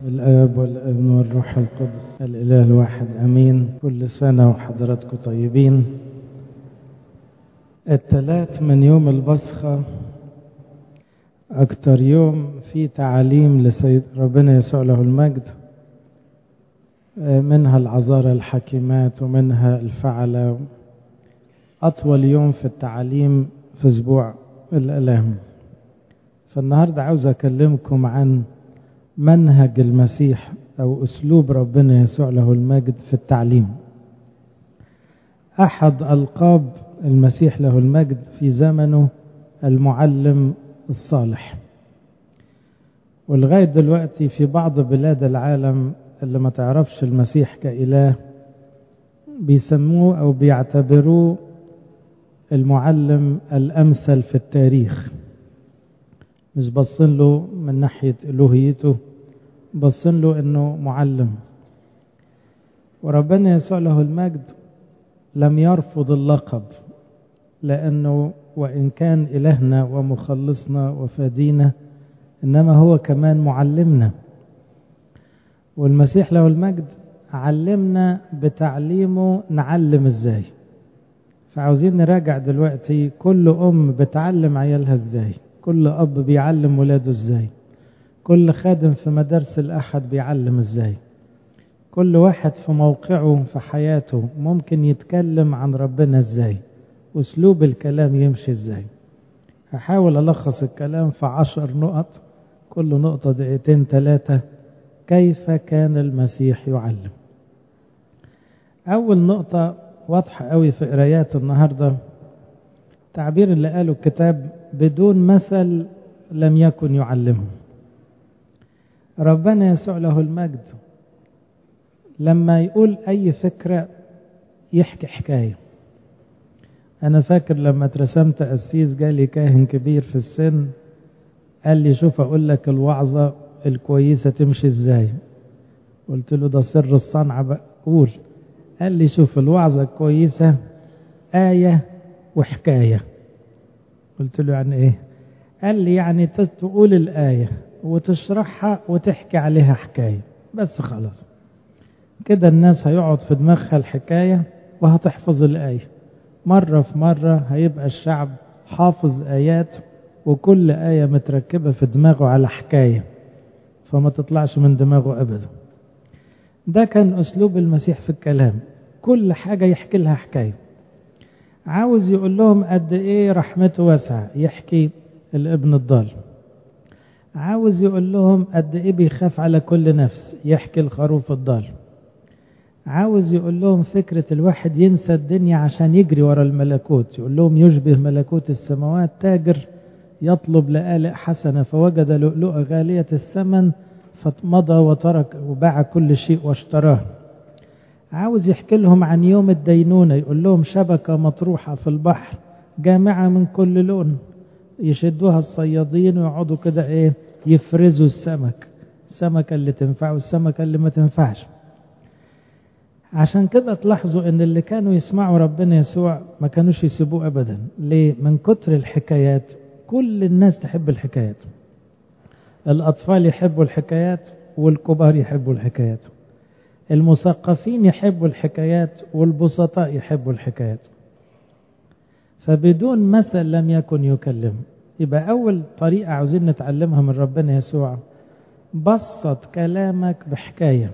الآب والابن والروح القدس الإله الواحد أمين كل سنة وحضراتكم طيبين الثلاث من يوم البصخة أكتر يوم فيه تعاليم لسيد ربنا يسوع له المجد منها العذارى الحكيمات ومنها الفعلة أطول يوم في التعاليم في أسبوع الألام فالنهاردة عاوز أكلمكم عن منهج المسيح أو أسلوب ربنا يسوع له المجد في التعليم أحد ألقاب المسيح له المجد في زمنه المعلم الصالح ولغاية دلوقتي في بعض بلاد العالم اللي ما تعرفش المسيح كإله بيسموه أو بيعتبروه المعلم الأمثل في التاريخ مش باصين له من ناحية ألوهيته باصين له إنه معلم وربنا يسوع له المجد لم يرفض اللقب لأنه وإن كان إلهنا ومخلصنا وفادينا إنما هو كمان معلمنا والمسيح له المجد علمنا بتعليمه نعلم ازاي فعاوزين نراجع دلوقتي كل أم بتعلم عيالها ازاي كل أب بيعلم ولاده ازاي كل خادم في مدارس الأحد بيعلم ازاي كل واحد في موقعه في حياته ممكن يتكلم عن ربنا ازاي أسلوب الكلام يمشي ازاي هحاول ألخص الكلام في عشر نقط كل نقطة دقيقتين ثلاثة كيف كان المسيح يعلم أول نقطة واضحة قوي في قرايات النهاردة تعبير اللي قاله الكتاب بدون مثل لم يكن يعلمه ربنا يسوع له المجد لما يقول أي فكرة يحكي حكاية أنا فاكر لما اترسمت أسيس جالي كاهن كبير في السن قال لي شوف أقول لك الوعظة الكويسة تمشي ازاي قلت له ده سر الصنعة بقى قول قال لي شوف الوعظة الكويسة آية وحكاية قلت له يعني ايه قال لي يعني تقول الآية وتشرحها وتحكي عليها حكاية بس خلاص كده الناس هيقعد في دماغها الحكاية وهتحفظ الآية مرة في مرة هيبقى الشعب حافظ آيات وكل آية متركبة في دماغه على حكاية فما تطلعش من دماغه أبدا ده كان أسلوب المسيح في الكلام كل حاجة يحكي لها حكاية عاوز يقول لهم قد إيه رحمته واسعة يحكي الابن الضال عاوز يقول لهم قد إيه بيخاف على كل نفس يحكي الخروف الضال عاوز يقول لهم فكرة الواحد ينسى الدنيا عشان يجري ورا الملكوت يقول لهم يشبه ملكوت السماوات تاجر يطلب لآلئ حسنة فوجد لؤلؤة غالية الثمن فمضى وترك وباع كل شيء واشتراه عاوز يحكي لهم عن يوم الدينونة يقول لهم شبكة مطروحة في البحر جامعة من كل لون يشدوها الصيادين ويقعدوا كده ايه يفرزوا السمك السمكة اللي تنفع والسمكة اللي ما تنفعش عشان كده تلاحظوا ان اللي كانوا يسمعوا ربنا يسوع ما كانوش يسيبوه ابدا ليه من كتر الحكايات كل الناس تحب الحكايات الأطفال يحبوا الحكايات والكبار يحبوا الحكايات المثقفين يحبوا الحكايات والبسطاء يحبوا الحكايات فبدون مثل لم يكن يكلم يبقى أول طريقة عاوزين نتعلمها من ربنا يسوع بسط كلامك بحكاية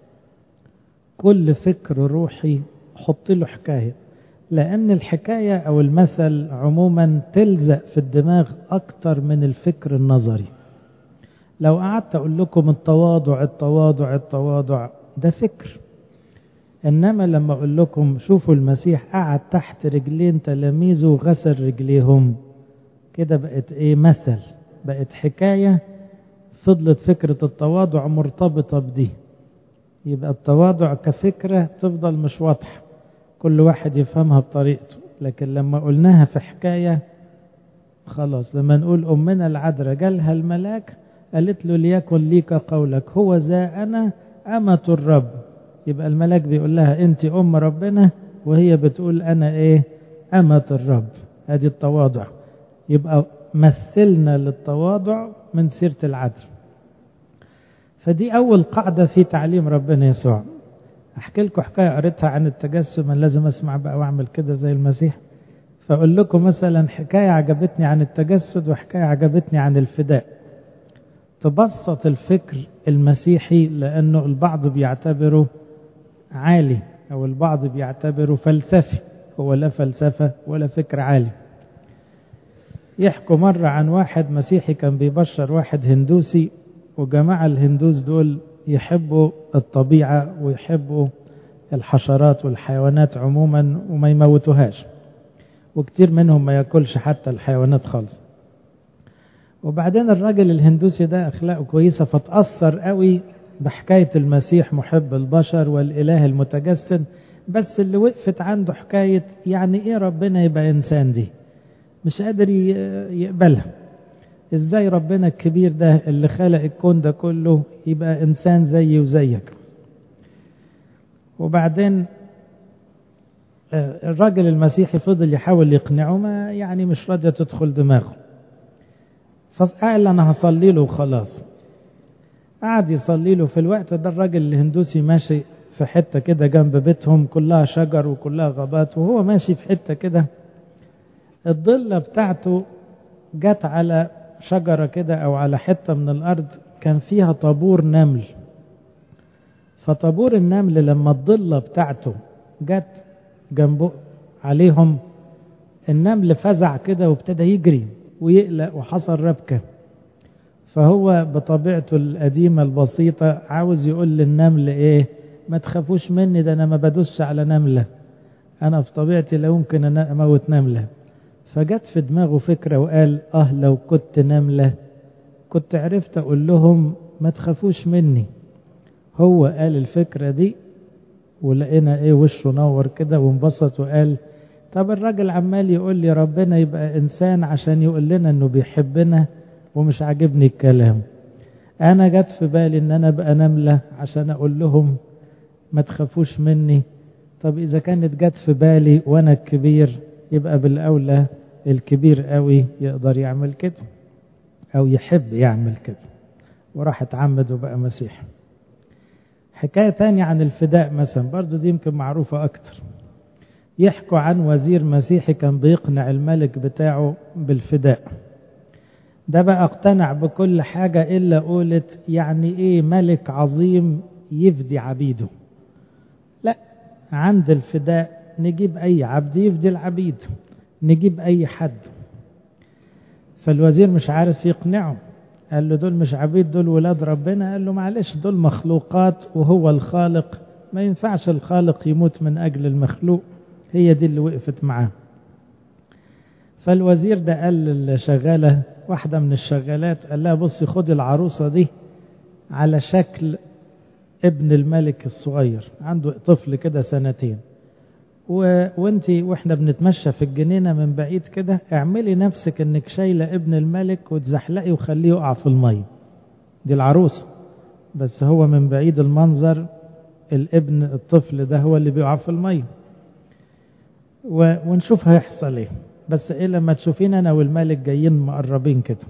كل فكر روحي حط له حكايه لأن الحكاية أو المثل عموما تلزق في الدماغ أكتر من الفكر النظري لو قعدت أقول لكم التواضع التواضع التواضع ده فكر إنما لما أقول لكم شوفوا المسيح قعد تحت رجلين تلاميذه وغسل رجليهم كده بقت إيه مثل بقت حكاية فضلت فكرة التواضع مرتبطة بدي يبقى التواضع كفكرة تفضل مش واضحة كل واحد يفهمها بطريقته لكن لما قلناها في حكاية خلاص لما نقول أمنا العذراء جالها الملاك قالت له ليكن ليك قولك هو ذا أنا أمة الرب يبقى الملاك بيقول لها أنت أم ربنا وهي بتقول أنا إيه أمة الرب هذه التواضع يبقى مثلنا للتواضع من سيرة العذراء فدي أول قاعدة في تعليم ربنا يسوع أحكي لكم حكاية قريتها عن التجسم أنا لازم أسمع بقى وأعمل كده زي المسيح فأقول لكم مثلا حكاية عجبتني عن التجسد وحكاية عجبتني عن الفداء تبسط الفكر المسيحي لأنه البعض بيعتبره عالي أو البعض بيعتبره فلسفي هو لا فلسفة ولا فكر عالي يحكوا مرة عن واحد مسيحي كان بيبشر واحد هندوسي وجماعة الهندوس دول يحبوا الطبيعة ويحبوا الحشرات والحيوانات عموما وما يموتوهاش وكتير منهم ما ياكلش حتى الحيوانات خالص وبعدين الراجل الهندوسي ده أخلاقه كويسة فتأثر قوي بحكاية المسيح محب البشر والإله المتجسد بس اللي وقفت عنده حكاية يعني إيه ربنا يبقى إنسان دي مش قادر يقبلها إزاي ربنا الكبير ده اللي خلق الكون ده كله يبقى إنسان زيي وزيك وبعدين الراجل المسيحي فضل يحاول يقنعه ما يعني مش راضية تدخل دماغه فقال أنا هصلي له وخلاص قعد يصلي له في الوقت ده الراجل الهندوسي ماشي في حتة كده جنب بيتهم كلها شجر وكلها غابات وهو ماشي في حتة كده الضلة بتاعته جت على شجرة كده أو على حتة من الأرض كان فيها طابور نمل فطابور النمل لما الضلة بتاعته جت جنبه عليهم النمل فزع كده وابتدى يجري ويقلق وحصل ربكة فهو بطبيعته القديمة البسيطة عاوز يقول للنمل ايه ما تخافوش مني ده انا ما بدوسش على نملة انا في طبيعتي لا يمكن ان اموت نملة فجت في دماغه فكرة وقال اه لو كنت نملة كنت عرفت اقول لهم ما تخافوش مني هو قال الفكرة دي ولقينا ايه وشه نور كده وانبسط وقال طب الراجل عمال يقول لي ربنا يبقى انسان عشان يقول لنا انه بيحبنا ومش عاجبني الكلام انا جت في بالي ان انا ابقى نملة عشان اقول لهم ما تخافوش مني طب اذا كانت جت في بالي وانا الكبير يبقى بالاولى الكبير قوي يقدر يعمل كده او يحب يعمل كده وراح اتعمد وبقى مسيحي حكاية تانية عن الفداء مثلا برضو دي يمكن معروفة أكتر يحكوا عن وزير مسيحي كان بيقنع الملك بتاعه بالفداء ده بقى اقتنع بكل حاجة إلا قولت يعني إيه ملك عظيم يفدي عبيده لا عند الفداء نجيب أي عبد يفدي العبيد نجيب أي حد فالوزير مش عارف يقنعه قال له دول مش عبيد دول ولاد ربنا قال له معلش دول مخلوقات وهو الخالق ما ينفعش الخالق يموت من أجل المخلوق هي دي اللي وقفت معاه فالوزير ده قال للشغالة واحدة من الشغالات قال لها بصي خدي العروسة دي على شكل ابن الملك الصغير عنده طفل كده سنتين و... وانتي واحنا بنتمشى في الجنينة من بعيد كده اعملي نفسك انك شايلة ابن الملك وتزحلقي وخليه يقع في المية دي العروسة بس هو من بعيد المنظر الابن الطفل ده هو اللي بيقع في المية و... ونشوف هيحصل ايه بس ايه لما تشوفين انا والملك جايين مقربين كده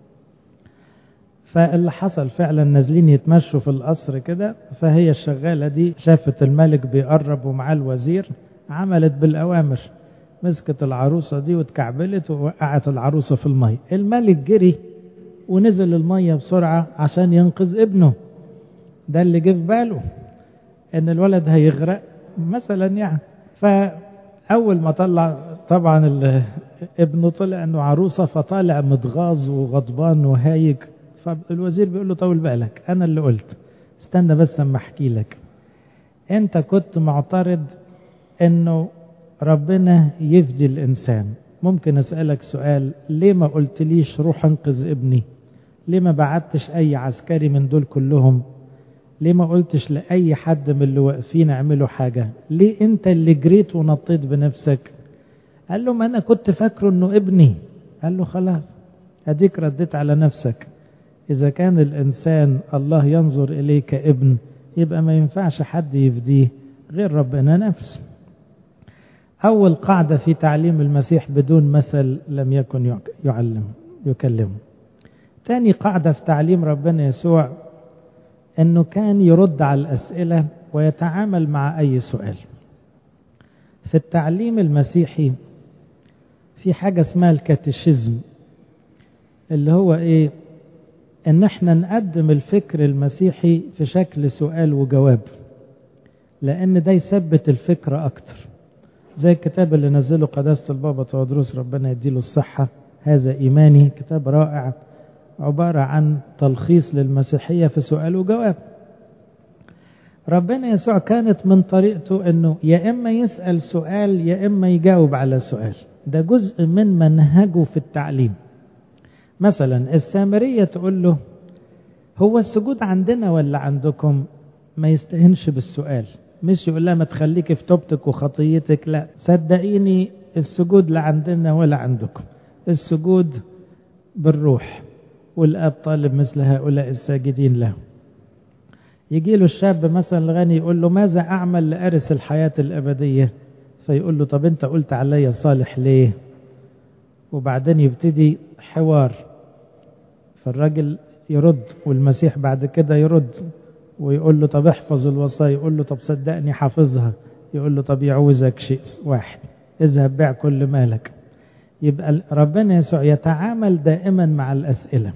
فاللي حصل فعلا نازلين يتمشوا في القصر كده فهي الشغالة دي شافت الملك بيقرب ومعاه الوزير عملت بالأوامر مسكت العروسة دي واتكعبلت ووقعت العروسة في المية الملك جري ونزل المية بسرعة عشان ينقذ ابنه ده اللي جه في باله ان الولد هيغرق مثلا يعني فأول ما طلع طبعا ابنه طلع انه عروسة فطالع متغاظ وغضبان وهايج فالوزير بيقول له طول بالك انا اللي قلت استنى بس اما احكي لك انت كنت معترض انه ربنا يفدي الانسان ممكن اسالك سؤال ليه ما قلتليش روح انقذ ابني ليه ما بعتش اي عسكري من دول كلهم ليه ما قلتش لاي حد من اللي واقفين اعملوا حاجه ليه انت اللي جريت ونطيت بنفسك قال له ما انا كنت فاكره انه ابني قال له خلاص اديك رديت على نفسك إذا كان الإنسان الله ينظر إليه كابن يبقى ما ينفعش حد يفديه غير ربنا نفسه أول قاعدة في تعليم المسيح بدون مثل لم يكن يعلم يكلمه تاني قاعدة في تعليم ربنا يسوع أنه كان يرد على الأسئلة ويتعامل مع أي سؤال في التعليم المسيحي في حاجة اسمها الكاتيشيزم اللي هو ايه ان احنا نقدم الفكر المسيحي في شكل سؤال وجواب لان ده يثبت الفكرة اكتر زي الكتاب اللي نزله قداسة البابا تودروس ربنا يديله الصحة هذا ايماني كتاب رائع عبارة عن تلخيص للمسيحية في سؤال وجواب ربنا يسوع كانت من طريقته انه يا اما يسأل سؤال يا اما يجاوب على سؤال ده جزء من منهجه في التعليم مثلا السامرية تقول له هو السجود عندنا ولا عندكم ما يستهنش بالسؤال مش يقول لها ما تخليك في توبتك وخطيتك لا صدقيني السجود لا عندنا ولا عندكم السجود بالروح والاب طالب مثل هؤلاء الساجدين له يجي له الشاب مثلا الغني يقول له ماذا اعمل لارث الحياه الابديه فيقول له طب انت قلت عليا صالح ليه وبعدين يبتدي حوار فالراجل يرد والمسيح بعد كده يرد ويقول له طب احفظ الوصايا يقول له طب صدقني حافظها يقول له طب يعوزك شيء واحد اذهب بيع كل مالك يبقى ربنا يسوع يتعامل دائما مع الأسئلة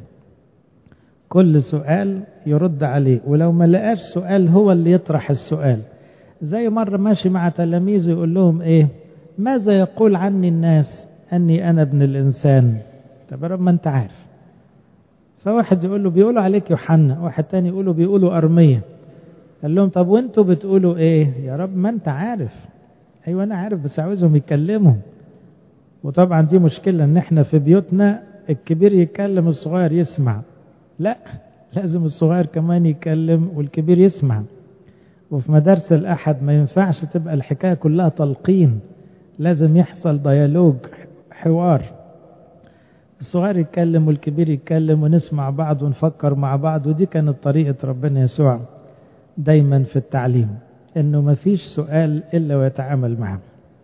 كل سؤال يرد عليه ولو ما لقاش سؤال هو اللي يطرح السؤال زي مرة ماشي مع تلاميذه يقول لهم ايه ماذا يقول عني الناس اني انا ابن الانسان طب رب ما انت عارف فواحد يقول له بيقولوا عليك يوحنا واحد تاني يقولوا بيقولوا ارمية قال لهم طب وانتوا بتقولوا ايه يا رب ما انت عارف ايوه انا عارف بس عاوزهم يتكلموا وطبعا دي مشكلة ان احنا في بيوتنا الكبير يتكلم الصغير يسمع لا لازم الصغير كمان يتكلم والكبير يسمع وفي مدارس الأحد ما ينفعش تبقى الحكاية كلها تلقين لازم يحصل ديالوج حوار الصغير يتكلم والكبير يتكلم ونسمع بعض ونفكر مع بعض ودي كانت طريقة ربنا يسوع دايما في التعليم انه ما فيش سؤال الا ويتعامل معه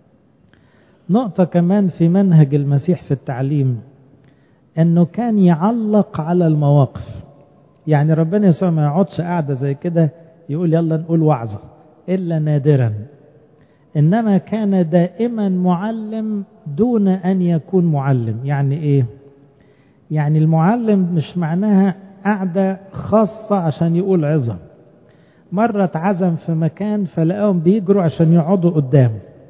نقطة كمان في منهج المسيح في التعليم انه كان يعلق على المواقف يعني ربنا يسوع ما يقعدش قاعدة زي كده يقول يلا نقول وعظة إلا نادرا إنما كان دائما معلم دون أن يكون معلم يعني إيه يعني المعلم مش معناها قاعدة خاصة عشان يقول عظة مرة اتعزم في مكان فلقاهم بيجروا عشان يقعدوا قدام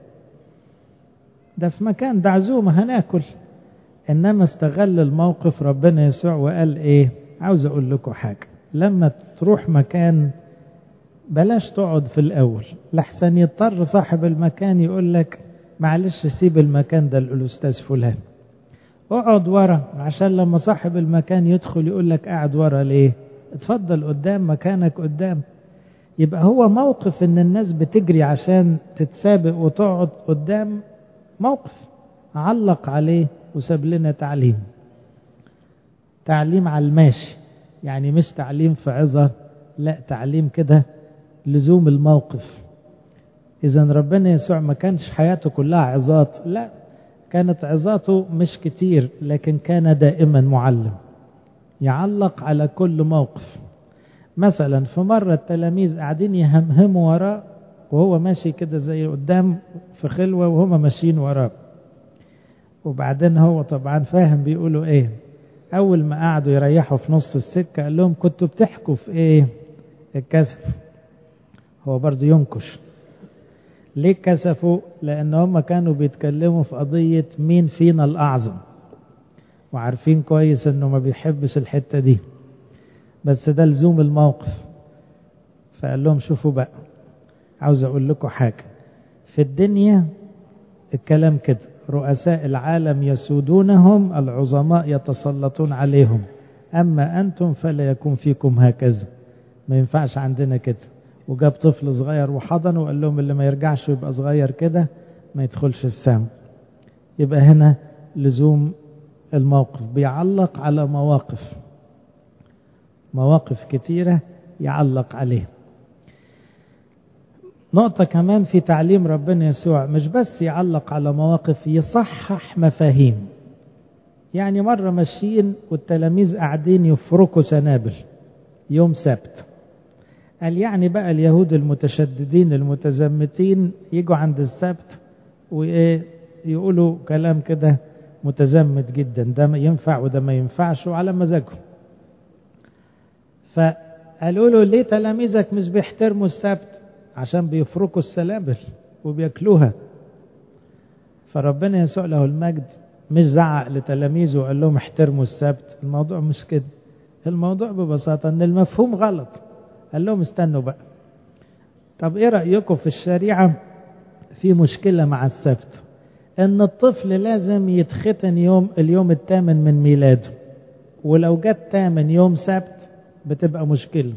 ده في مكان ده عزومة هناكل إنما استغل الموقف ربنا يسوع وقال إيه عاوز أقول لكم حاجة لما تروح مكان بلاش تقعد في الأول لحسن يضطر صاحب المكان يقول لك معلش سيب المكان ده الأستاذ فلان اقعد ورا عشان لما صاحب المكان يدخل يقول لك قاعد ورا ليه اتفضل قدام مكانك قدام يبقى هو موقف ان الناس بتجري عشان تتسابق وتقعد قدام موقف علق عليه وساب لنا تعليم تعليم على الماشي يعني مش تعليم في عظة لا تعليم كده لزوم الموقف إذا ربنا يسوع ما كانش حياته كلها عظات لا كانت عظاته مش كتير لكن كان دائما معلم يعلق على كل موقف مثلا في مرة التلاميذ قاعدين يهمهموا وراه وهو ماشي كده زي قدام في خلوة وهم ماشيين وراه وبعدين هو طبعا فاهم بيقولوا ايه اول ما قعدوا يريحوا في نص السكة قال لهم كنتوا بتحكوا في ايه الكسف هو برضه ينكش ليه كسفوا لان هم كانوا بيتكلموا في قضية مين فينا الاعظم وعارفين كويس انه ما بيحبش الحتة دي بس ده لزوم الموقف فقال لهم شوفوا بقى عاوز اقول لكم حاجة في الدنيا الكلام كده رؤساء العالم يسودونهم العظماء يتسلطون عليهم أما أنتم فلا يكون فيكم هكذا ما ينفعش عندنا كده وجاب طفل صغير وحضنه وقال لهم اللي ما يرجعش يبقى صغير كده ما يدخلش السام يبقى هنا لزوم الموقف بيعلق على مواقف مواقف كتيرة يعلق عليه نقطة كمان في تعليم ربنا يسوع مش بس يعلق على مواقف يصحح مفاهيم يعني مرة ماشيين والتلاميذ قاعدين يفركوا سنابل يوم سبت قال يعني بقى اليهود المتشددين المتزمتين يجوا عند السبت وإيه يقولوا كلام كده متزمت جدا ده ينفع وده ما ينفعش وعلى مزاجهم فقالوا له ليه تلاميذك مش بيحترموا السبت عشان بيفركوا السلابل وبياكلوها فربنا يسوع له المجد مش زعق لتلاميذه وقال لهم احترموا السبت الموضوع مش كده الموضوع ببساطة ان المفهوم غلط قال لهم استنوا بقى طب ايه رأيكم في الشريعة في مشكلة مع السبت ان الطفل لازم يتختن يوم اليوم الثامن من ميلاده ولو جت تامن يوم سبت بتبقى مشكلة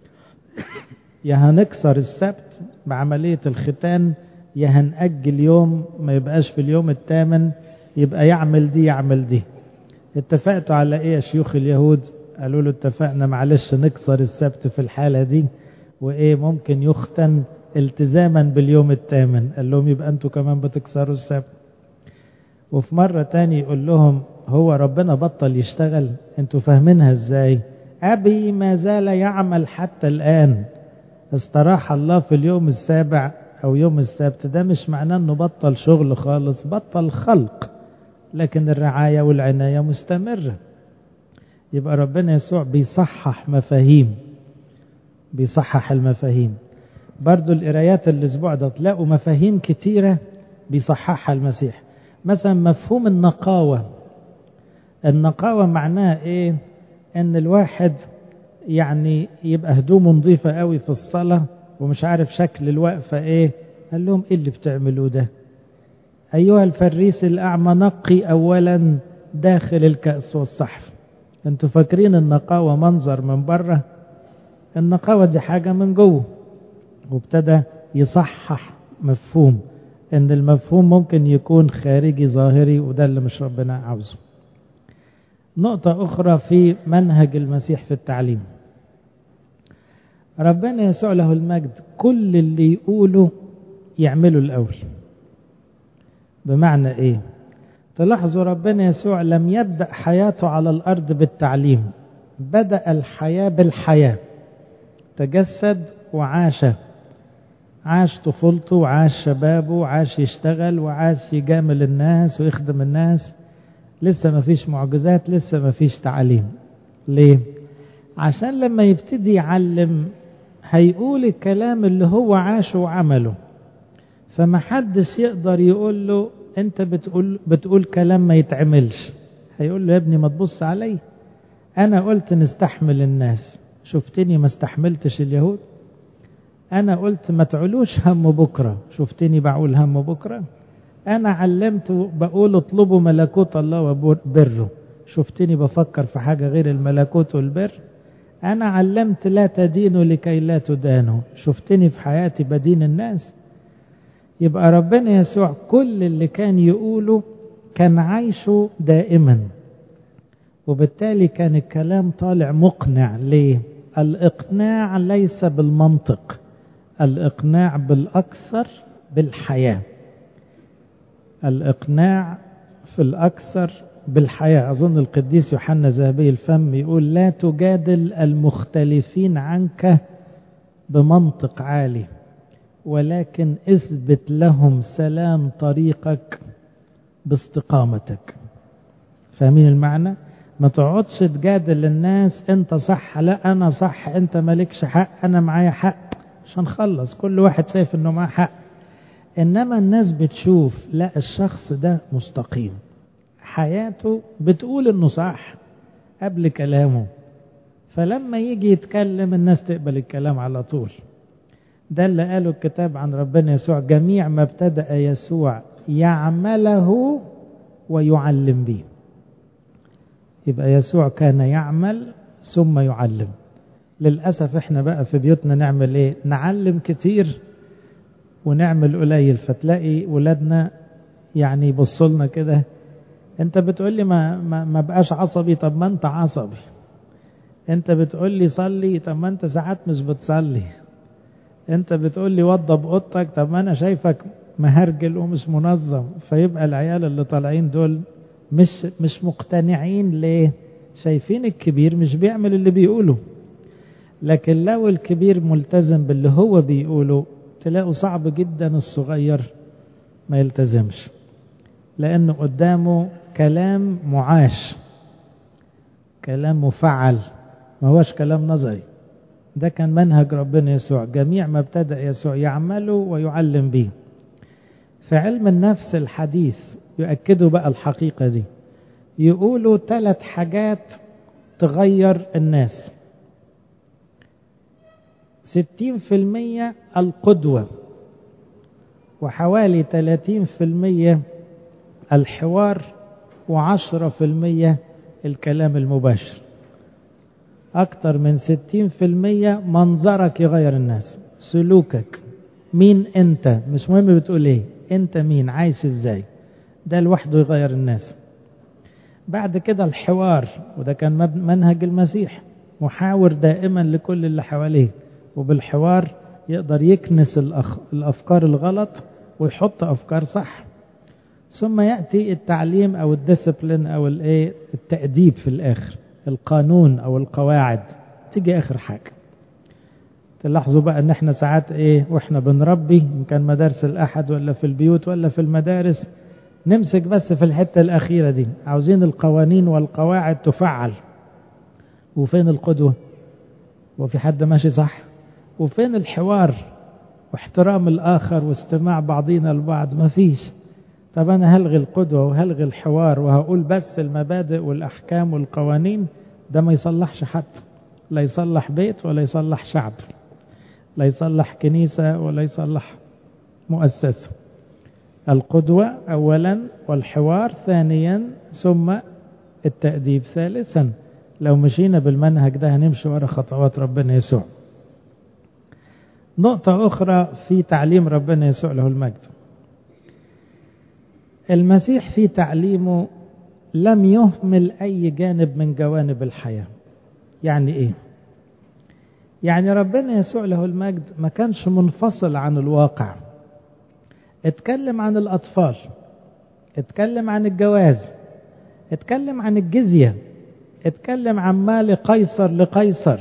يا هنكسر السبت بعملية الختان يا هنأجل يوم ما يبقاش في اليوم الثامن يبقى يعمل دي يعمل دي اتفقتوا على ايه يا شيوخ اليهود قالوا له اتفقنا معلش نكسر السبت في الحالة دي وايه ممكن يختن التزاما باليوم الثامن قال لهم يبقى انتوا كمان بتكسروا السبت وفي مرة تاني يقول لهم هو ربنا بطل يشتغل انتوا فاهمينها ازاي ابي ما زال يعمل حتى الان استراح الله في اليوم السابع او يوم السبت ده مش معناه انه بطل شغل خالص بطل خلق لكن الرعاية والعناية مستمرة يبقى ربنا يسوع بيصحح مفاهيم بيصحح المفاهيم برضو القرايات الاسبوع ده تلاقوا مفاهيم كتيرة بيصححها المسيح مثلا مفهوم النقاوة النقاوة معناها ايه ان الواحد يعني يبقى هدومه نظيفة قوي في الصلاة ومش عارف شكل الوقفة ايه قال لهم ايه اللي بتعملوه ده ايها الفريس الاعمى نقي اولا داخل الكأس والصحف انتوا فاكرين النقاوة منظر من بره النقاوة دي حاجة من جوه وابتدى يصحح مفهوم ان المفهوم ممكن يكون خارجي ظاهري وده اللي مش ربنا عاوزه نقطة أخرى في منهج المسيح في التعليم ربنا يسوع له المجد كل اللي يقوله يعمله الأول بمعنى إيه تلاحظوا ربنا يسوع لم يبدأ حياته على الأرض بالتعليم بدأ الحياة بالحياة تجسد وعاش عاش طفولته وعاش شبابه وعاش يشتغل وعاش يجامل الناس ويخدم الناس لسه ما فيش معجزات لسه ما فيش تعليم ليه عشان لما يبتدي يعلم هيقول الكلام اللي هو عاشه وعمله فما حدش يقدر يقول له انت بتقول بتقول كلام ما يتعملش هيقول له يا ابني ما تبص علي انا قلت نستحمل الناس شفتني ما استحملتش اليهود انا قلت ما تعلوش هم بكره شفتني بعول هم بكره انا علمت بقول اطلبوا ملكوت الله وبره شفتني بفكر في حاجه غير الملكوت والبر انا علمت لا تدينوا لكي لا تدانوا شفتني في حياتي بدين الناس يبقى ربنا يسوع كل اللي كان يقوله كان عايشه دائما وبالتالي كان الكلام طالع مقنع ليه الاقناع ليس بالمنطق الاقناع بالاكثر بالحياه الاقناع في الاكثر بالحياه اظن القديس يوحنا ذهبي الفم يقول لا تجادل المختلفين عنك بمنطق عالي ولكن اثبت لهم سلام طريقك باستقامتك فاهمين المعنى ما تقعدش تجادل الناس انت صح لا انا صح انت مالكش حق انا معايا حق مش هنخلص كل واحد شايف انه معاه حق انما الناس بتشوف لا الشخص ده مستقيم حياته بتقول انه صح قبل كلامه فلما يجي يتكلم الناس تقبل الكلام على طول ده اللي قاله الكتاب عن ربنا يسوع جميع ما ابتدأ يسوع يعمله ويعلم به يبقى يسوع كان يعمل ثم يعلم للأسف احنا بقى في بيوتنا نعمل ايه نعلم كتير ونعمل قليل فتلاقي ولادنا يعني يبصوا لنا كده انت بتقول لي ما, ما, ما بقاش عصبي طب ما انت عصبي انت بتقول لي صلي طب ما انت ساعات مش بتصلي انت بتقول لي وضب اوضتك طب ما انا شايفك مهرجل ومش منظم فيبقى العيال اللي طالعين دول مش مش مقتنعين ليه شايفين الكبير مش بيعمل اللي بيقوله لكن لو الكبير ملتزم باللي هو بيقوله تلاقوا صعب جدا الصغير ما يلتزمش لأنه قدامه كلام معاش كلام مفعل ما هوش كلام نظري ده كان منهج ربنا يسوع جميع ما ابتدأ يسوع يعمله ويعلم به في علم النفس الحديث يؤكدوا بقى الحقيقة دي يقولوا ثلاث حاجات تغير الناس ستين في المية القدوة وحوالي تلاتين في المية الحوار وعشرة في المية الكلام المباشر أكتر من ستين في المية منظرك يغير الناس سلوكك مين أنت مش مهم بتقول إيه أنت مين عايش إزاي ده لوحده يغير الناس بعد كده الحوار وده كان منهج المسيح محاور دائما لكل اللي حواليه وبالحوار يقدر يكنس الأخ... الأفكار الغلط ويحط أفكار صح ثم يأتي التعليم أو الديسبلين أو الايه التأديب في الآخر القانون أو القواعد تيجي آخر حاجة تلاحظوا بقى ان احنا ساعات ايه واحنا بنربي ان كان مدارس الاحد ولا في البيوت ولا في المدارس نمسك بس في الحتة الأخيرة دي عاوزين القوانين والقواعد تفعل وفين القدوة وفي حد ماشي صح وفين الحوار واحترام الآخر واستماع بعضنا البعض ما فيش طب أنا هلغي القدوة وهلغي الحوار وهقول بس المبادئ والأحكام والقوانين ده ما يصلحش حد لا يصلح بيت ولا يصلح شعب لا يصلح كنيسة ولا يصلح مؤسسة القدوة أولا والحوار ثانيا ثم التأديب ثالثا لو مشينا بالمنهج ده هنمشي ورا خطوات ربنا يسوع نقطة أخرى في تعليم ربنا يسوع له المجد المسيح في تعليمه لم يهمل أي جانب من جوانب الحياة يعني إيه؟ يعني ربنا يسوع له المجد ما كانش منفصل عن الواقع اتكلم عن الأطفال اتكلم عن الجواز اتكلم عن الجزية اتكلم عن مال قيصر لقيصر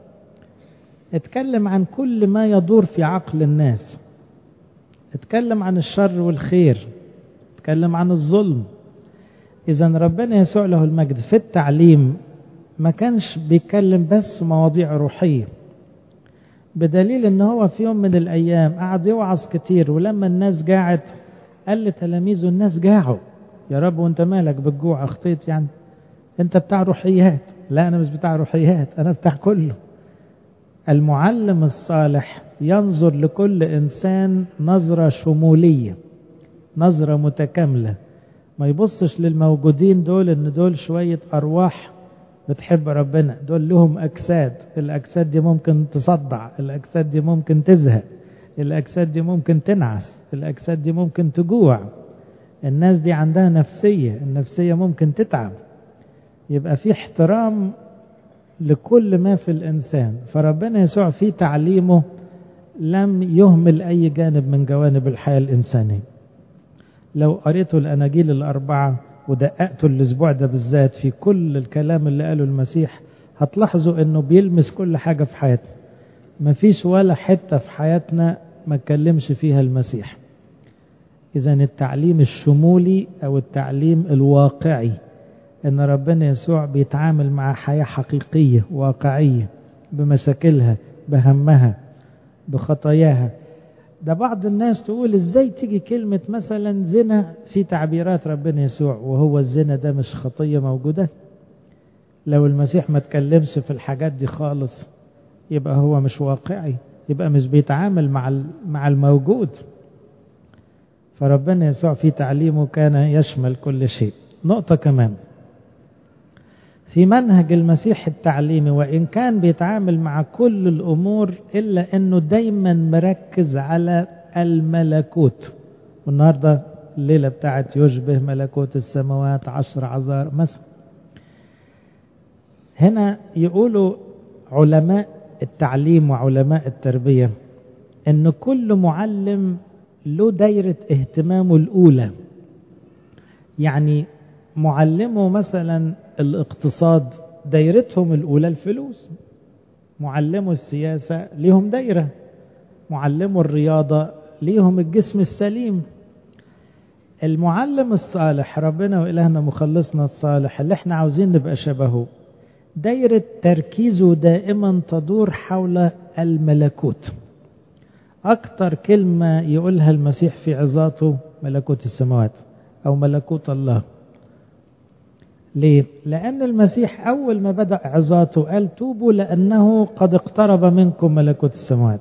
اتكلم عن كل ما يدور في عقل الناس اتكلم عن الشر والخير اتكلم عن الظلم اذا ربنا يسوع له المجد في التعليم ما كانش بيتكلم بس مواضيع روحيه بدليل ان هو في يوم من الايام قعد يوعظ كتير ولما الناس جاعت قال لتلاميذه الناس جاعوا يا رب وانت مالك بالجوع اخطيت يعني انت بتاع روحيات لا انا مش بتاع روحيات انا بتاع كله المعلم الصالح ينظر لكل انسان نظره شموليه نظره متكامله ما يبصش للموجودين دول ان دول شويه ارواح بتحب ربنا دول لهم أجساد الأجساد دي ممكن تصدع الأجساد دي ممكن تزهق الأجساد دي ممكن تنعس الأجساد دي ممكن تجوع الناس دي عندها نفسية النفسية ممكن تتعب يبقى في احترام لكل ما في الإنسان فربنا يسوع في تعليمه لم يهمل أي جانب من جوانب الحياة الإنسانية لو قريتوا الأناجيل الأربعة ودققتوا الأسبوع ده بالذات في كل الكلام اللي قاله المسيح هتلاحظوا إنه بيلمس كل حاجة في حياتنا مفيش ولا حتة في حياتنا ما اتكلمش فيها المسيح إذا التعليم الشمولي أو التعليم الواقعي إن ربنا يسوع بيتعامل مع حياة حقيقية واقعية بمشاكلها بهمها بخطاياها ده بعض الناس تقول ازاي تيجي كلمة مثلا زنا في تعبيرات ربنا يسوع وهو الزنا ده مش خطية موجودة لو المسيح ما تكلمش في الحاجات دي خالص يبقى هو مش واقعي يبقى مش بيتعامل مع مع الموجود فربنا يسوع في تعليمه كان يشمل كل شيء نقطة كمان في منهج المسيح التعليمي وإن كان بيتعامل مع كل الأمور إلا أنه دايما مركز على الملكوت والنهاردة الليلة بتاعت يشبه ملكوت السماوات عشر عذار مثلا هنا يقولوا علماء التعليم وعلماء التربية أن كل معلم له دايرة اهتمامه الأولى يعني معلمه مثلا الاقتصاد دايرتهم الأولى الفلوس معلمو السياسة ليهم دايرة معلمو الرياضة ليهم الجسم السليم المعلم الصالح ربنا وإلهنا مخلصنا الصالح اللي احنا عاوزين نبقى شبهه دايرة تركيزه دائما تدور حول الملكوت أكتر كلمة يقولها المسيح في عظاته ملكوت السماوات أو ملكوت الله ليه؟ لأن المسيح أول ما بدأ عظاته قال توبوا لأنه قد اقترب منكم ملكوت السماوات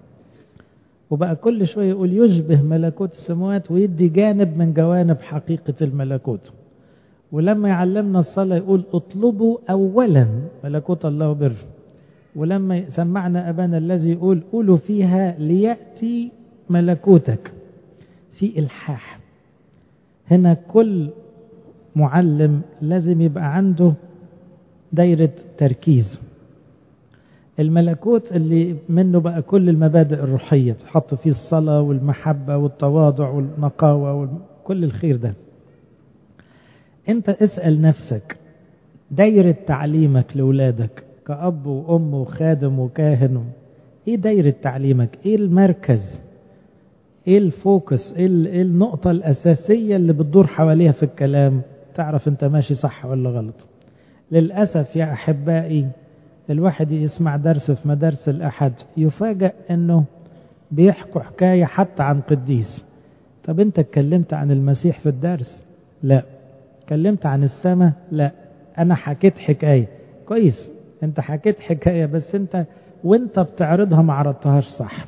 وبقى كل شوية يقول يشبه ملكوت السماوات ويدي جانب من جوانب حقيقة الملكوت ولما يعلمنا الصلاة يقول اطلبوا أولا ملكوت الله وبره ولما سمعنا أبانا الذي يقول قولوا فيها ليأتي ملكوتك في إلحاح هنا كل معلم لازم يبقى عنده دايرة تركيز الملكوت اللي منه بقى كل المبادئ الروحية تحط فيه الصلاة والمحبة والتواضع والنقاوة وكل الخير ده انت اسأل نفسك دايرة تعليمك لأولادك كأب وأم وخادم وكاهن ايه دايرة تعليمك ايه المركز ايه الفوكس ايه, إيه النقطة الأساسية اللي بتدور حواليها في الكلام تعرف انت ماشي صح ولا غلط للأسف يا أحبائي الواحد يسمع درس في مدارس الأحد يفاجأ أنه بيحكوا حكاية حتى عن قديس طب أنت اتكلمت عن المسيح في الدرس لا اتكلمت عن السماء لا أنا حكيت حكاية كويس أنت حكيت حكاية بس أنت وأنت بتعرضها ما عرضتهاش صح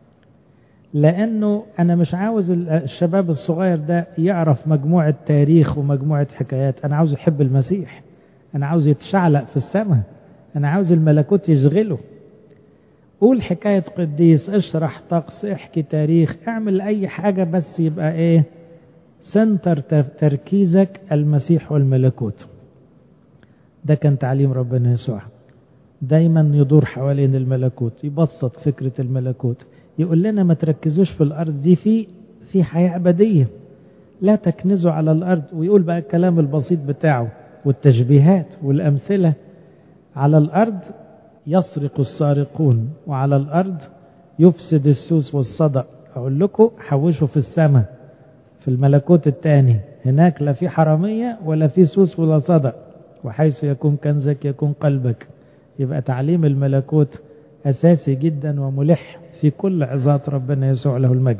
لأنه أنا مش عاوز الشباب الصغير ده يعرف مجموعة تاريخ ومجموعة حكايات أنا عاوز يحب المسيح أنا عاوز يتشعلق في السماء أنا عاوز الملكوت يشغله قول حكاية قديس اشرح طقس احكي تاريخ اعمل أي حاجة بس يبقى إيه سنتر تركيزك المسيح والملكوت ده كان تعليم ربنا يسوع دايما يدور حوالين الملكوت يبسط فكرة الملكوت يقول لنا ما تركزوش في الأرض دي في في حياة أبدية لا تكنزوا على الأرض ويقول بقى الكلام البسيط بتاعه والتشبيهات والأمثلة على الأرض يسرق السارقون وعلى الأرض يفسد السوس والصدأ أقول لكم حوشوا في السماء في الملكوت الثاني هناك لا في حرامية ولا في سوس ولا صدأ وحيث يكون كنزك يكون قلبك يبقى تعليم الملكوت أساسي جدا وملح في كل عظات ربنا يسوع له المجد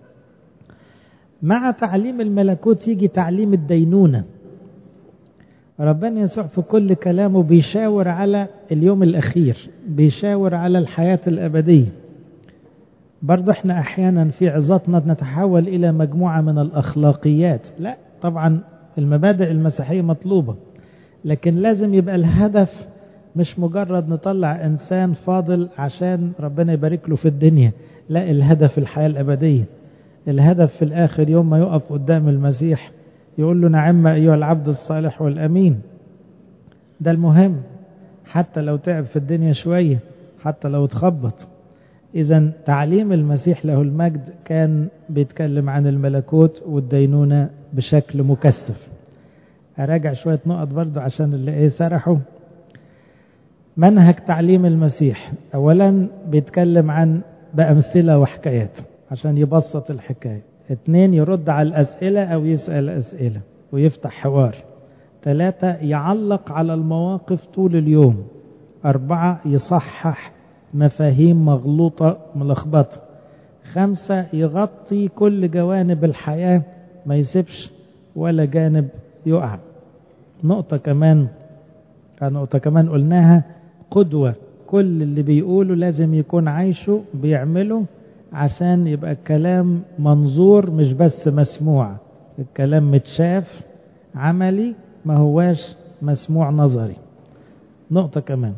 مع تعليم الملكوت يجي تعليم الدينونة ربنا يسوع في كل كلامه بيشاور على اليوم الأخير بيشاور على الحياة الأبدية برضه احنا أحيانا في عظاتنا نتحول إلى مجموعة من الأخلاقيات لا طبعا المبادئ المسيحية مطلوبة لكن لازم يبقى الهدف مش مجرد نطلع إنسان فاضل عشان ربنا يبارك له في الدنيا لا الهدف الحياة الأبدية الهدف في الآخر يوم ما يقف قدام المسيح يقول له نعم أيها العبد الصالح والأمين ده المهم حتى لو تعب في الدنيا شوية حتى لو اتخبط إذا تعليم المسيح له المجد كان بيتكلم عن الملكوت والدينونة بشكل مكثف أراجع شوية نقط برضو عشان اللي إيه سرحوا منهج تعليم المسيح أولا بيتكلم عن بأمثلة وحكايات عشان يبسط الحكاية اثنين يرد على الأسئلة أو يسأل أسئلة ويفتح حوار ثلاثة يعلق على المواقف طول اليوم أربعة يصحح مفاهيم مغلوطة ملخبطة خمسة يغطي كل جوانب الحياة ما يسيبش ولا جانب يقع نقطة كمان نقطة كمان قلناها قدوة كل اللي بيقوله لازم يكون عايشه بيعمله عشان يبقى الكلام منظور مش بس مسموع الكلام متشاف عملي ما هواش مسموع نظري نقطة كمان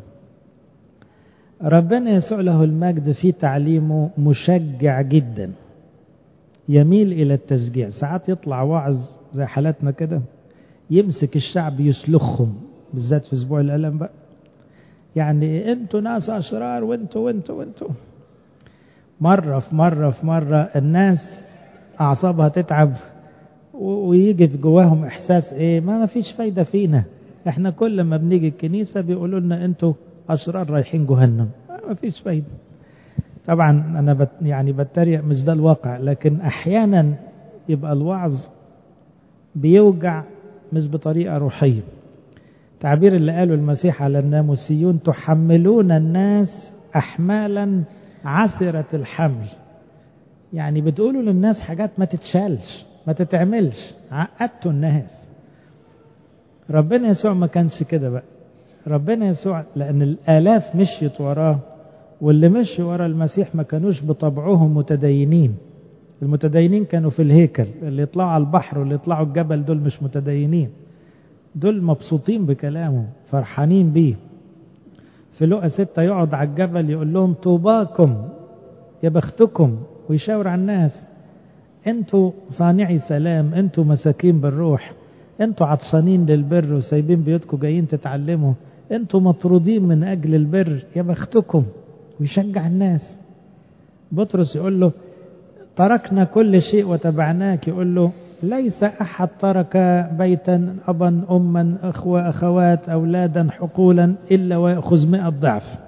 ربنا يسوع له المجد في تعليمه مشجع جدا يميل إلى التشجيع ساعات يطلع وعظ زي حالاتنا كده يمسك الشعب يسلخهم بالذات في اسبوع الالم بقى يعني انتوا ناس اشرار وانتوا وانتوا وانتوا مره في مره في مره الناس اعصابها تتعب ويجي في جواهم احساس ايه ما ما فيش فايده فينا احنا كل ما بنيجي الكنيسه بيقولوا لنا انتوا اشرار رايحين جهنم ما فيش فايدة طبعا أنا بت يعني بتريق مش ده الواقع لكن أحيانا يبقى الوعظ بيوجع مش بطريقة روحية تعبير اللي قاله المسيح على الناموسيون تحملون الناس أحمالا عسرة الحمل يعني بتقولوا للناس حاجات ما تتشالش ما تتعملش عقدتوا الناس ربنا يسوع ما كانش كده بقى ربنا يسوع لأن الآلاف مشيت وراه واللي مشي ورا المسيح ما كانوش بطبعهم متدينين المتدينين كانوا في الهيكل اللي يطلعوا على البحر واللي يطلعوا الجبل دول مش متدينين دول مبسوطين بكلامه فرحانين بيه في لقى ستة يقعد على الجبل يقول لهم طوباكم يا بختكم ويشاور على الناس انتوا صانعي سلام انتوا مساكين بالروح انتوا عطشانين للبر وسايبين بيوتكم جايين تتعلموا انتوا مطرودين من اجل البر يا بختكم ويشجع الناس بطرس يقول له تركنا كل شيء وتبعناك يقول له ليس أحد ترك بيتا أبا أما أخوة أخوات أولادا حقولا إلا ويأخذ مئة ضعف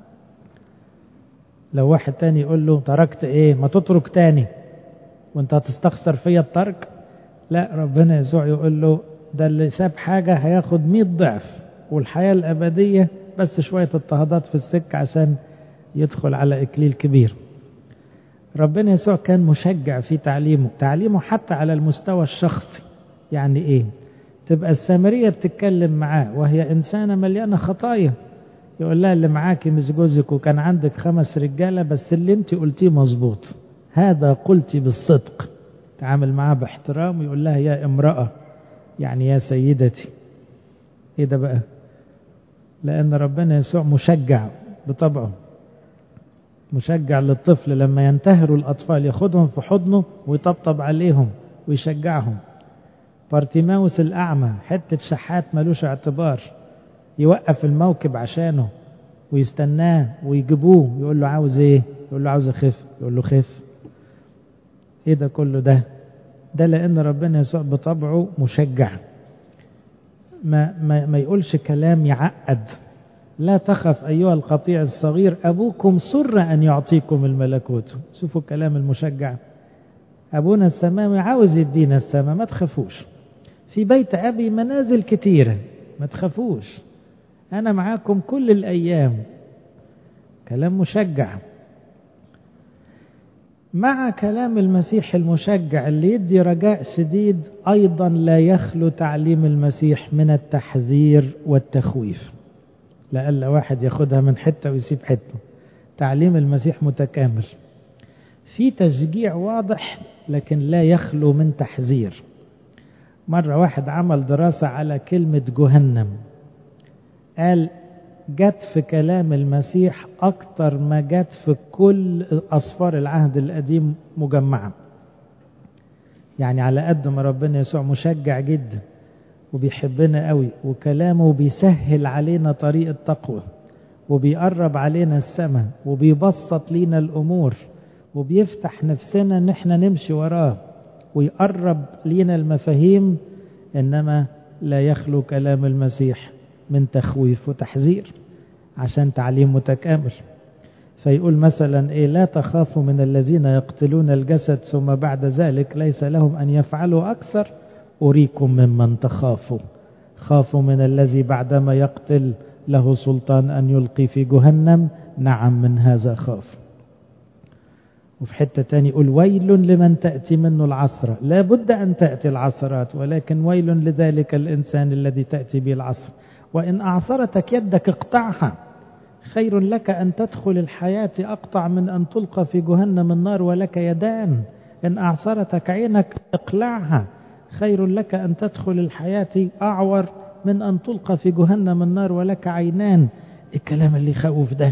لو واحد تاني يقول له تركت إيه ما تترك تاني وانت هتستخسر فيا الترك لا ربنا يسوع يقول له ده اللي ساب حاجة هياخد مئة ضعف والحياة الأبدية بس شوية اضطهادات في السكة عشان يدخل على إكليل كبير ربنا يسوع كان مشجع في تعليمه تعليمه حتى على المستوى الشخصي يعني ايه تبقى السامرية بتتكلم معاه وهي إنسانة مليانة خطايا يقول لها اللي معاكي مش جوزك وكان عندك خمس رجالة بس اللي انت قلتيه مظبوط هذا قلتي بالصدق تعامل معاه باحترام ويقول لها يا امرأة يعني يا سيدتي ايه ده بقى لأن ربنا يسوع مشجع بطبعه مشجع للطفل لما ينتهروا الأطفال ياخدهم في حضنه ويطبطب عليهم ويشجعهم بارتيماوس الأعمى حتة شحات ملوش اعتبار يوقف الموكب عشانه ويستناه ويجيبوه يقول له عاوز ايه يقول له عاوز اخف يقول له خف ايه ده كله ده ده لان ربنا يسوع بطبعه مشجع ما, ما, ما يقولش كلام يعقد لا تخف أيها القطيع الصغير أبوكم سر أن يعطيكم الملكوت شوفوا الكلام المشجع أبونا السماوي عاوز يدينا السماء ما تخافوش في بيت أبي منازل كتيرة ما تخافوش أنا معاكم كل الأيام كلام مشجع مع كلام المسيح المشجع اللي يدي رجاء شديد أيضا لا يخلو تعليم المسيح من التحذير والتخويف لألا واحد ياخدها من حتة ويسيب حتة تعليم المسيح متكامل في تشجيع واضح لكن لا يخلو من تحذير مرة واحد عمل دراسة على كلمة جهنم قال جت في كلام المسيح أكتر ما جت في كل أصفار العهد القديم مجمعة يعني على قد ما ربنا يسوع مشجع جدا وبيحبنا قوي وكلامه بيسهل علينا طريق التقوى وبيقرب علينا السماء وبيبسط لينا الأمور وبيفتح نفسنا ان احنا نمشي وراه ويقرب لينا المفاهيم انما لا يخلو كلام المسيح من تخويف وتحذير عشان تعليم متكامل فيقول مثلا ايه لا تخافوا من الذين يقتلون الجسد ثم بعد ذلك ليس لهم ان يفعلوا اكثر اريكم ممن تخافوا خافوا من الذي بعدما يقتل له سلطان ان يلقي في جهنم نعم من هذا خاف وفي حتة تاني يقول ويل لمن تأتي منه العصرة لا بد أن تأتي العصرات ولكن ويل لذلك الإنسان الذي تأتي به العصر وإن أعصرتك يدك اقطعها خير لك أن تدخل الحياة أقطع من أن تلقى في جهنم النار ولك يدان إن أعصرتك عينك اقلعها خير لك أن تدخل الحياة أعور من أن تلقى في جهنم النار ولك عينان الكلام اللي يخوف ده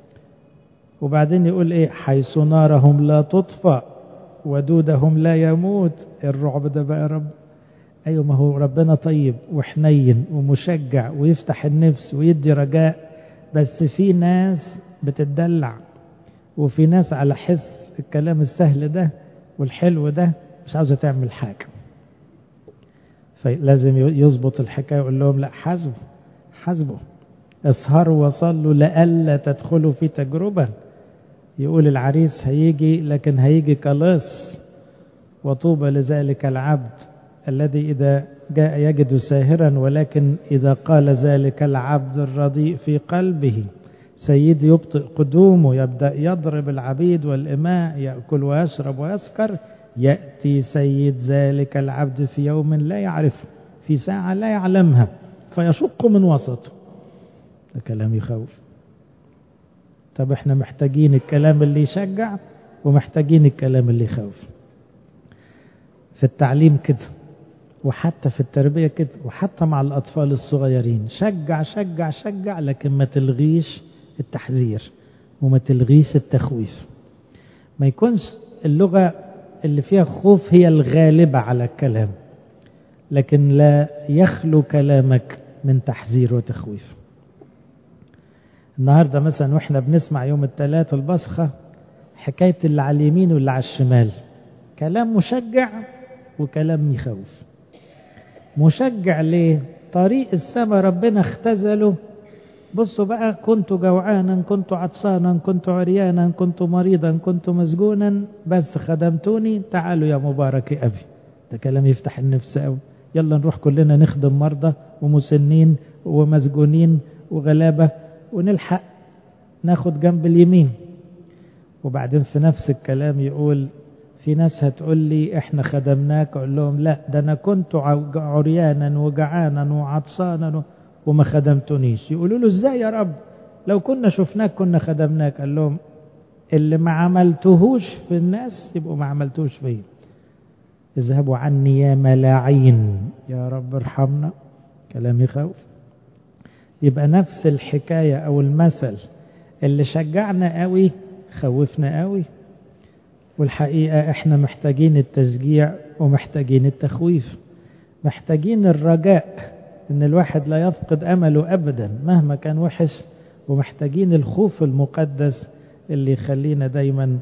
وبعدين يقول ايه حيث نارهم لا تطفأ ودودهم لا يموت الرعب ده بقى يا رب ايوه ما هو ربنا طيب وحنين ومشجع ويفتح النفس ويدي رجاء بس في ناس بتدلع وفي ناس على حس الكلام السهل ده والحلو ده مش عاوزه تعمل حاجه فلازم يظبط الحكايه ويقول لهم لا حاسبوا حاسبوا اسهروا وصلوا لئلا تدخلوا في تجربة يقول العريس هيجي لكن هيجي كلص وطوبى لذلك العبد الذي إذا جاء يجد ساهرا ولكن إذا قال ذلك العبد الرديء في قلبه سيدي يبطئ قدومه يبدأ يضرب العبيد والإماء يأكل ويشرب ويسكر يأتي سيد ذلك العبد في يوم لا يعرفه في ساعة لا يعلمها فيشق من وسطه ده كلام يخوف طب احنا محتاجين الكلام اللي يشجع ومحتاجين الكلام اللي يخوف في التعليم كده وحتى في التربية كده وحتى مع الأطفال الصغيرين شجع شجع شجع لكن ما تلغيش التحذير وما تلغيش التخويف ما يكونش اللغة اللي فيها خوف هي الغالبة على الكلام لكن لا يخلو كلامك من تحذير وتخويف النهاردة مثلا واحنا بنسمع يوم الثلاث البصخة حكاية اللي على اليمين واللي على الشمال كلام مشجع وكلام يخوف مشجع ليه طريق السماء ربنا اختزله بصوا بقى كنت جوعانا كنت عطسانا كنت عريانا كنت مريضا كنت مسجونا بس خدمتوني تعالوا يا مبارك أبي ده كلام يفتح النفس قوي يلا نروح كلنا نخدم مرضى ومسنين ومسجونين وغلابة ونلحق ناخد جنب اليمين وبعدين في نفس الكلام يقول في ناس هتقول لي احنا خدمناك اقول لهم لا ده انا كنت عريانا وجعانا وعطسانا وما خدمتنيش يقولوا له ازاي يا رب لو كنا شفناك كنا خدمناك قال لهم اللي ما عملتهوش في الناس يبقوا ما عملتوش فيا اذهبوا عني يا ملاعين يا رب ارحمنا كلام يخوف يبقى نفس الحكاية او المثل اللي شجعنا قوي خوفنا قوي والحقيقة احنا محتاجين التشجيع ومحتاجين التخويف محتاجين الرجاء ان الواحد لا يفقد امله ابدا مهما كان وحش ومحتاجين الخوف المقدس اللي يخلينا دايما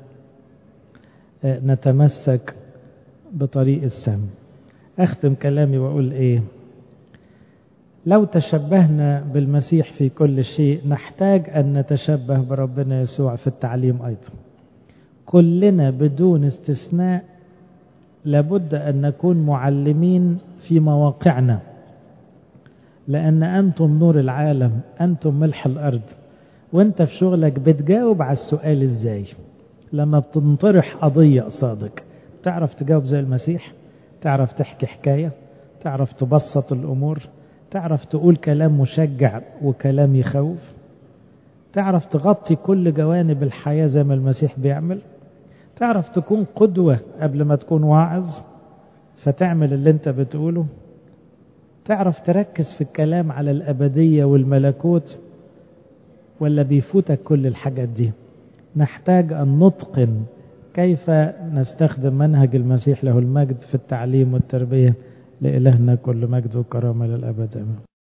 نتمسك بطريق السم اختم كلامي واقول ايه لو تشبهنا بالمسيح في كل شيء نحتاج ان نتشبه بربنا يسوع في التعليم ايضا كلنا بدون استثناء لابد ان نكون معلمين في مواقعنا لأن أنتم نور العالم أنتم ملح الأرض وأنت في شغلك بتجاوب على السؤال إزاي لما بتنطرح قضية قصادك تعرف تجاوب زي المسيح تعرف تحكي حكاية تعرف تبسط الأمور تعرف تقول كلام مشجع وكلام يخوف تعرف تغطي كل جوانب الحياة زي ما المسيح بيعمل تعرف تكون قدوة قبل ما تكون واعظ فتعمل اللي انت بتقوله تعرف تركز في الكلام على الأبدية والملكوت ولا بيفوتك كل الحاجات دي نحتاج أن نتقن كيف نستخدم منهج المسيح له المجد في التعليم والتربية لإلهنا كل مجد وكرامة للأبد أمين